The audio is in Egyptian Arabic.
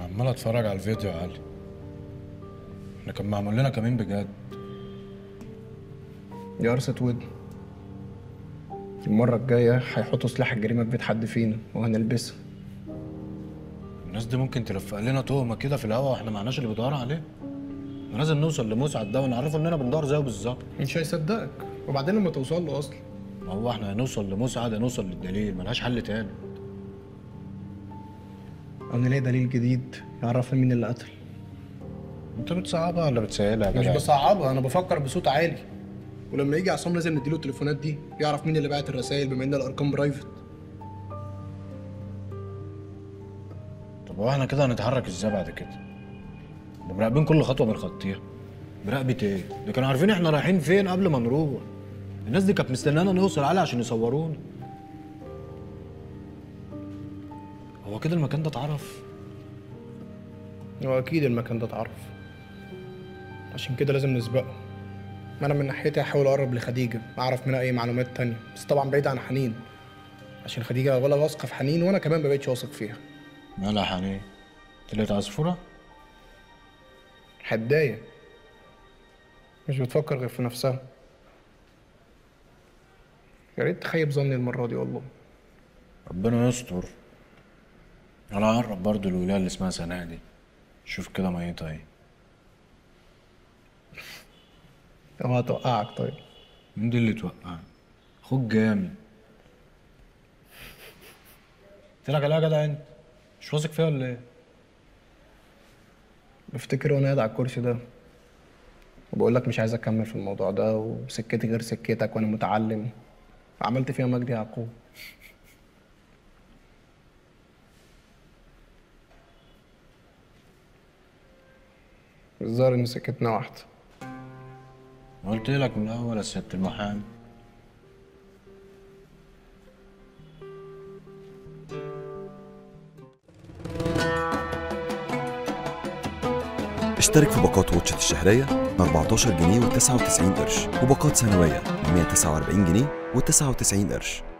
عمال اتفرج على الفيديو يا علي احنا كان معمول لنا كمين بجد يا قرصة ودن المرة الجاية هيحطوا سلاح الجريمة في بيت حد فينا وهنلبسها الناس دي ممكن تلفق لنا تهمه كده في الهوا واحنا معناش اللي بيدور عليه ما لازم نوصل لمسعد ده ونعرفه اننا بندور زيه بالظبط مش هيصدقك وبعدين لما توصل له أصلا ما هو احنا هنوصل لمسعد هنوصل للدليل ملهاش حل تاني أو نلاقي دليل جديد يعرفنا مين اللي قتل انت بتصعبها ولا بتسهلها يا مش جدع؟ بصعبها أنا بفكر بصوت عالي ولما يجي عصام لازم نديله التليفونات دي يعرف مين اللي بعت الرسائل بما إن الأرقام برايفت طب هو احنا كده هنتحرك ازاي بعد كده؟ ده مراقبين كل خطوه بنخطيها مراقبة ايه؟ ده كانوا عارفين احنا رايحين فين قبل ما نروح الناس دي كانت مستنانا نوصل عليه عشان يصورونا هو كده المكان ده اتعرف هو أكيد المكان ده اتعرف عشان كده لازم نسبقه ما أنا من ناحيتي هحاول أقرب لخديجة أعرف منها أي معلومات تانية بس طبعا بعيد عن حنين عشان خديجة ولا واثقة في حنين وأنا كمان مبقتش واثق فيها مالها يا حنين طلعت عصفورة؟ حداية مش بتفكر غير في نفسها يا ريت تخيب ظني المرة دي والله ربنا يستر انا هقرب برضه الولايه اللي اسمها سناء دي شوف كده ميتها ايه طب هتوقعك طيب مين دي اللي توقع اخوك جامد قلت لك عليها يا جدع انت مش واثق فيها ولا ايه بفتكر وانا قاعد على الكرسي ده وبقول لك مش عايز اكمل في الموضوع ده وسكتي غير سكتك وانا متعلم عملت فيها مجدي يعقوب الظاهر ان سكتنا واحده ما قلت لك من الاول يا سياده المحامي اشترك في باقات واتشت الشهرية ب 14 جنيه و99 قرش وباقات سنوية ب 149 جنيه و99 قرش